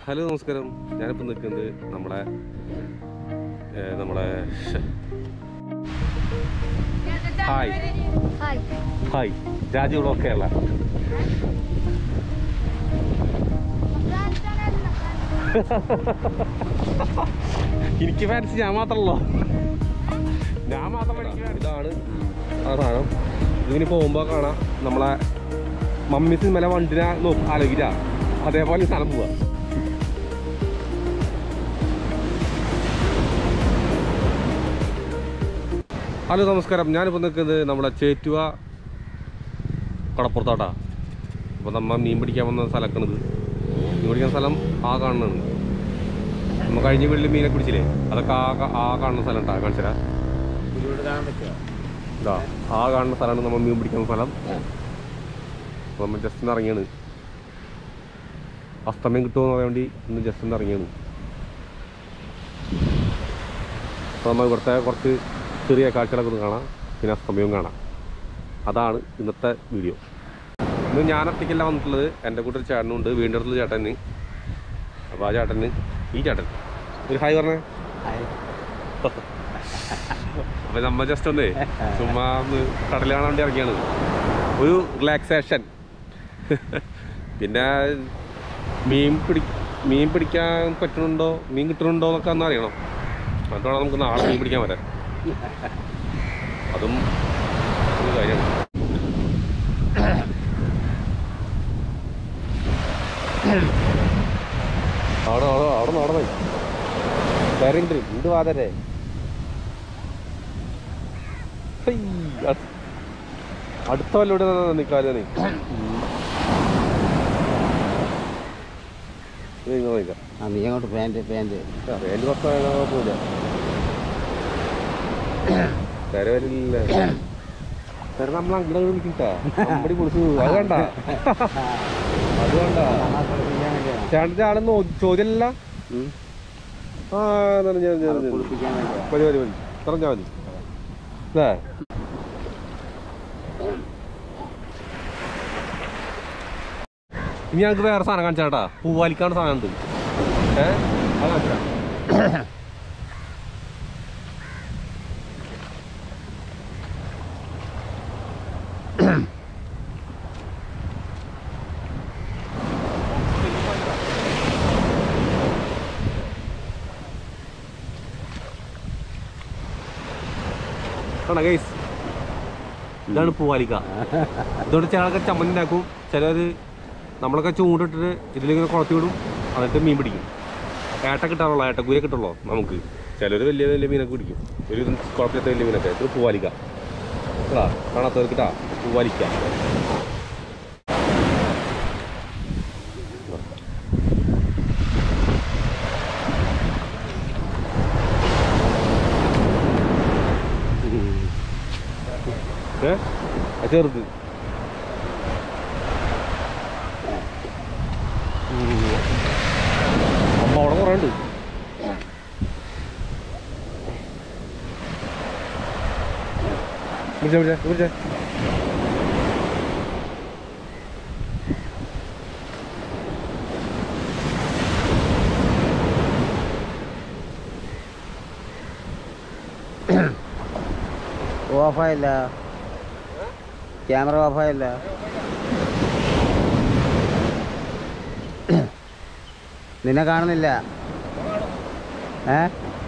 Hello നമസ്കാരം ഞാനിപ്പോൾ നിൽക്കുന്നത് നമ്മളെ ഏ, നമ്മളെ ശ്ശെ. Hi hi hi Raju block Kerala എനിക്ക് ഫാൻസ് ഞാൻ മാത്രമല്ലോ ഞാൻ മാത്രമല്ല എനിക്ക് fans. ഇതാണ് ആ സാധനം ഇതിന് പോകുമ്പോൾ കാണാം നമ്മളെ മമ്മി സിനിമല വണ്ടിനെ നോക്കി ആലോചിച്ച അതേപോലെ ഈ സ്ഥലം പോവാ ഹലോ നമസ്കാരം ഞാനിപ്പോൾ നിൽക്കുന്നത് നമ്മുടെ ചേറ്റുവ കടപ്പുറത്താട്ടാ അപ്പോൾ നമ്മൾ മീൻ പിടിക്കാൻ വന്ന സ്ഥലമാണിത് മീൻ പിടിക്കുന്ന സ്ഥലം ആ കാണുന്നതാണ് നമ്മൾ കഴിഞ്ഞ വീട്ടിൽ മീനെ പിടിച്ചില്ലേ അതൊക്കെ ആ കാ- ആ കാണുന്ന സ്ഥലം ഉണ്ടാ കാണിച്ചരാ ഇതാ ആ കാണുന്ന സ്ഥലമാണ് നമ്മൾ മീൻ പിടിക്കുന്ന സ്ഥലം അപ്പോൾ നമ്മൾ ജസ്റ്റ് ഒന്ന് ഇറങ്ങിയാണ് അസ്തമയം കിട്ടുമെന്ന് പറയാൻ വേണ്ടി ഇന്ന് ജസ്റ്റ് ഒന്ന് ഇറങ്ങിയാണ് അപ്പോൾ നമ്മൾ ഇവിടുത്തെ കുറച്ച് ചെറിയ കാഴ്ചകളൊക്കെ ഒന്ന് കാണാം പിന്നെ അസ്തമയവും കാണാം അതാണ് ഇന്നത്തെ വീഡിയോ ഇന്ന് ഞാൻ ഒറ്റയ്ക്കല്ല വന്നിട്ടുള്ളത് എൻ്റെ കൂട്ടൊരു ചേട്ടനുണ്ട് വീണ്ടും അടുത്തുള്ള ചേട്ടന് അപ്പോൾ ആ ചേട്ടന് ഈ ചേട്ടൻ ഒരു ഹായ് പറഞ്ഞേ അപ്പോൾ നമ്മൾ ജസ്റ്റ് ഒന്നേ ചുമ്മാ ഒന്ന് കടൽ കാണാൻ വേണ്ടി ഇറങ്ങിയാണ് ഒരു റിലാക്സേഷൻ പിന്നെ മീൻ പിടി മീൻ പിടിക്കാൻ പറ്റുന്നുണ്ടോ മീൻ കിട്ടുന്നുണ്ടോ എന്നൊക്കെ ഒന്ന് അറിയണം എന്നിട്ട് വേണം നമുക്ക് നാളെ മീൻ പിടിക്കാൻ വരാൻ അതും ഒരു കാര്യമാണ് അവിടെ അവിടെ അവിടെ നടന്നേ കയറിണ്ട് എന്ത് വാതരേ അടുത്ത വല്ലോടെ നിൽക്കാതെ നീ ഇത് ഇങ്ങനെ നിൽക്കാം ആ നീ അങ്ങോട്ട് പാൻറ് പാൻറ് വേണ്ടി കുറച്ച് കുഴപ്പമില്ല കര വരില്ല കര നമ്മൾ അങ്ങനെ വിളിക്കട്ടാ അമ്പടി കുളിച്ചു അത് കണ്ട അത് കണ്ട ചേട്ടൻ്റെ ആളെന്ന് ചോദ്യമല്ല ആ എന്നാലും ഞാൻ ഞാൻ ഞാൻ- കുളിപ്പിക്കാൻ വേണ്ടിയാ മതി മതി മതി പറഞ്ഞാൽ മതി അല്ലേ ഇനി ഞങ്ങൾക്ക് വേറെ സാധനം കാണിച്ചാട്ടാ പൂവാലിക്കാണ് സാധനം ഉണ്ട് ഏ അത് കാണിച്ചാ കാണാ ഗൈസ് ഇതാണ് പൂവാലിക്ക ഇതുകൊണ്ട് ചിലർക്ക് ചമ്മന്തി ഉണ്ടാക്കും ചിലർ നമ്മളൊക്കെ ചൂണ്ടിട്ടിട്ട് ഇതിലിങ്ങനെ കുളത്തി വിടും എന്നിട്ട് മീൻ പിടിക്കും ഏട്ട കിട്ടാറുള്ളൂ ഏട്ടക്കൂര കിട്ടുള്ളൂ നമുക്ക് ചിലർ വലിയ വലിയ മീനൊക്കെ പിടിക്കും ഒരു കുഴപ്പമില്ലാത്ത വലിയ മീനൊക്കെ ഇത് പൂവാലിക്ക കേട്ടാ കാണാത്തവർക്ക് കിട്ടാ പൂവാലിക്ക ഏ അത് ചെറുത് ഉം. അമ്മ അവിടെ കുറേ ഉണ്ട് വിളിച്ചേ വിളിച്ചേ വിളിച്ചേ ഓഫായില്ല ക്യാമറ ഓഫായില്ല നിന്നെ കാണുന്നില്ല ഏ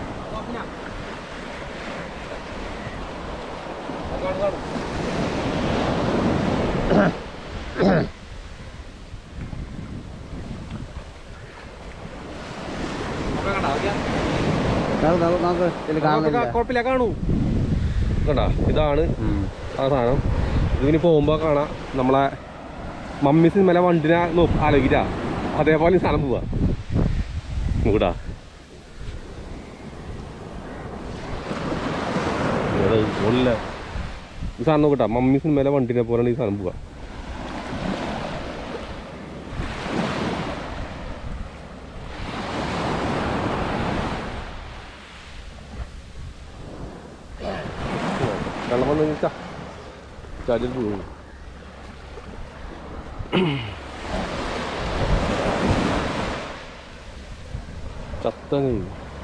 നോക്ക് നോക്ക് നോക്ക് ഇതിൽ കാണുന്നില്ല കുഴപ്പമില്ല കാണൂ കണ്ടാ ഇതാണ് ഉം. ആ സാധനം ഇതിന് പോകുമ്പോൾ കാണാം നമ്മളെ മമ്മി സിനിമല വണ്ടിനെ നോക്കി ആലോചിച്ച അതേപോലെ ഈ സാധനം പോവാ നോക്കട്ടാ ഈ സാധനം നോക്കട്ടാ മമ്മി സിനിമയിലെ വണ്ടിനെ പോലെയാണ് ഈ സാധനം പോവാ വെള്ളം വന്നു വെച്ചാ ചാടിയിൽ പോകും മൊത്തം കഴിയും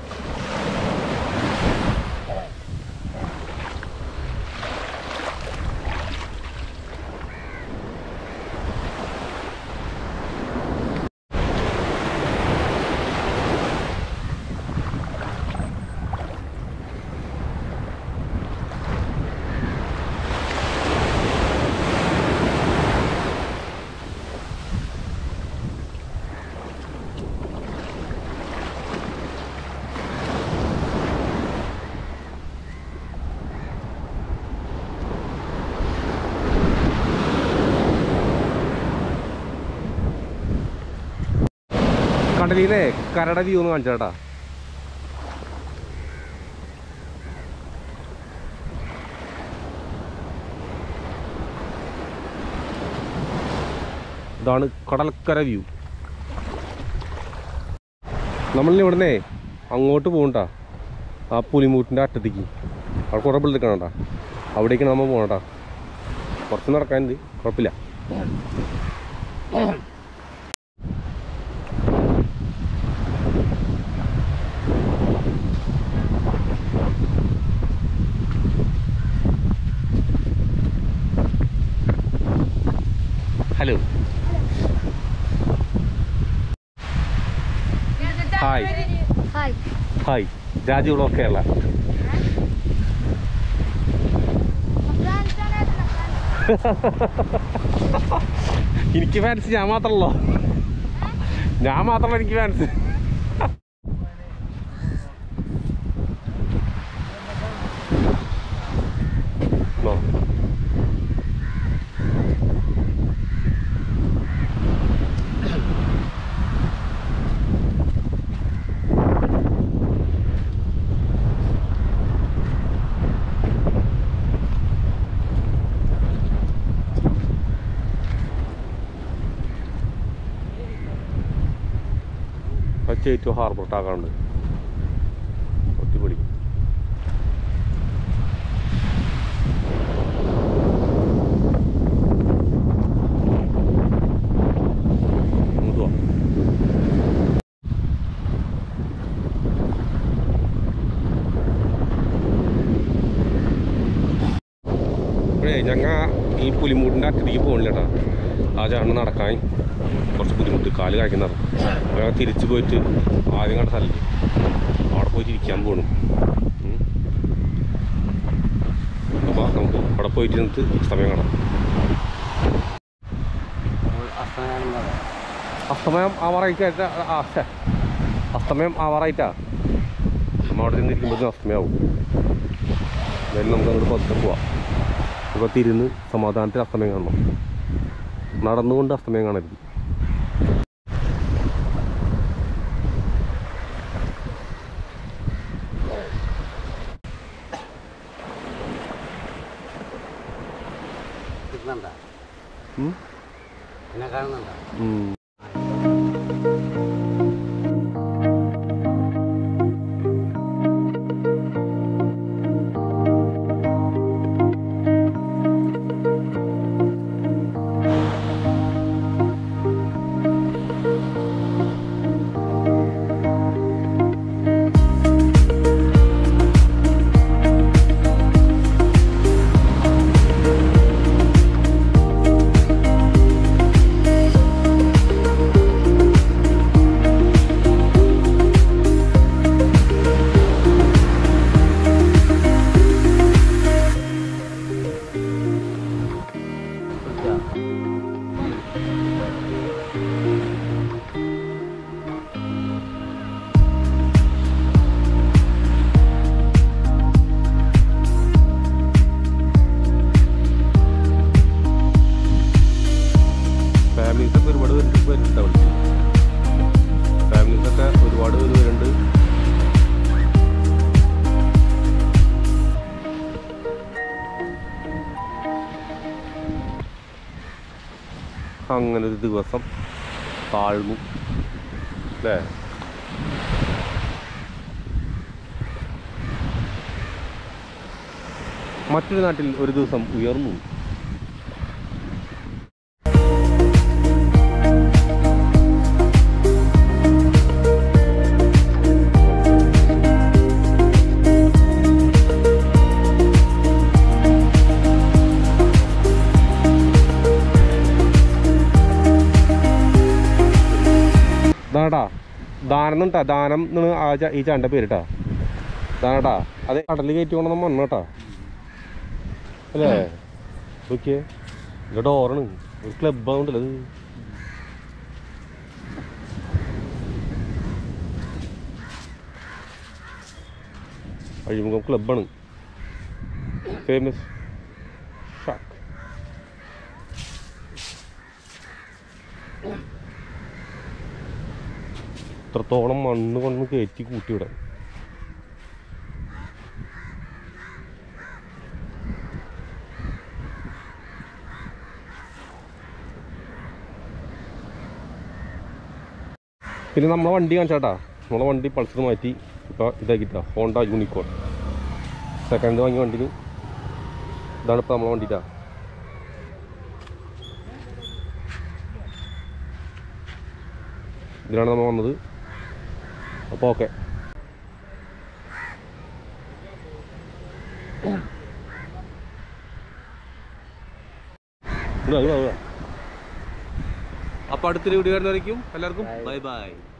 കടലിനെ കരട വ്യൂ ഒന്ന് കാണിച്ചാട്ടാ ഇതാണ് കടൽക്കര വ്യൂ നമ്മളിനി ഇവിടുന്നേ അങ്ങോട്ട് പോകണ്ട ആ പുലിമൂട്ടിൻ്റെ അറ്റത്തേക്ക് അവിടെ കുറേ പിള്ളേർ കാണണ്ട അവിടേക്കാണ് നമ്മൾ പോകണട്ടാ കുറച്ച് നടക്കാനുണ്ട് കുഴപ്പമില്ല ഹലോ ഹായ് ഹായ് ഹായ് രാജുകളോ കേരള എനിക്ക് ഫാൻസ് ഞാൻ മാത്രമല്ലോ ഞാൻ മാത്രമല്ല എനിക്ക് ഫാൻസ് നോ. ചേറ്റു ഹാർബർ ടാക്കാണ്ട് ഒത്തിപ്പൊളി ഇങ്ങോട്ട് വാ. ഇപ്പോഴേ ഞങ്ങ ഈ പുലിമൂട്ടിൻ്റെ അറ്റത്തേക്ക് പോകണില്ല കേട്ടോ ആ ചേട്ടന് നടക്കാൻ കുറച്ച് ബുദ്ധിമുട്ട് കാല് കായ്ക്കുന്നതാണ് അപ്പോൾ ഞങ്ങൾ തിരിച്ച് പോയിട്ട് ആദ്യം കണ്ട സ്ഥലത്ത് അവിടെ പോയിട്ട് ഇരിക്കാൻ പോകണം അപ്പോൾ നമുക്ക് അവിടെ പോയിട്ട് ഇരുന്നിട്ട് സമയം കാണാം അസ്തമയം ആവാറായിട്ടാ ആ ഛേ അസ്തമയം ആവാറായിട്ടാ നമ്മൾ അവിടെ ചെന്നിരിക്കുമ്പോഴത്തേനും അസ്തമയാവും എന്തായാലും നമുക്ക് അങ്ങോട്ട് പതുക്കെ പോവാം ഇപ്പോൾ തിരുന്ന് സമാധാനത്തിൽ അസ്തമയം കാണണം നടന്നുകൊണ്ട് അസ്തമയം കാണരുത് കിട്ടുന്നുണ്ടോ ഉം? എന്നെ കാണുന്നുണ്ടോ ഉം. ഫാമിലീസൊക്കെ ഒരുപാട് പേരുണ്ട് വരുന്നുണ്ടാവും ഫാമിലീസൊക്കെ ഒരുപാട് പേര് വരുന്നുണ്ട് അങ്ങനെ ഒരു ദിവസം താഴ്ന്നു അല്ലേ മറ്റൊരു നാട്ടിൽ ഒരു ദിവസം ഉയർന്നു ഇതാട്ടാ ദാനം കേട്ടാ ദാനം എന്നാണ് ആ ച- ഈ ചാണ്ട പേര് കേട്ടാ ദാനട്ടാ അത് കടലിൽ കയറ്റി കൊണ്ടുവന്ന മണ്ണ് കേട്ടാ അല്ലേ നോക്കിയേ ഇത് ഡോറാണ് ഒരു ക്ലബ് ആവുണ്ടല്ലോ ഇത് അഴിമുഖം ക്ലബാണ് ഫേമസ് ഷാക്ക് ഇത്രത്തോളം മണ്ണ് കൊണ്ട് കയറ്റി കൂട്ടിവിടെ പിന്നെ നമ്മളെ വണ്ടി കാണിച്ചാട്ടാ നമ്മളെ വണ്ടി പൾസർ മാറ്റി ഇപ്പോൾ ഇതാക്കിട്ടാ ഹോണ്ട യൂണിക്കോൺ സെക്കൻഡ് വാങ്ങിയ വണ്ടിന് ഇതാണ് ഇപ്പോൾ നമ്മളെ വണ്ടിട്ടാ ഇതിലാണ് നമ്മൾ വന്നത് അപ്പോൾ ഓക്കെ അപ്പോൾ അടുത്തൊരു വീഡിയോ വരുന്നവരേക്കും എല്ലാവർക്കും ബൈ ബൈ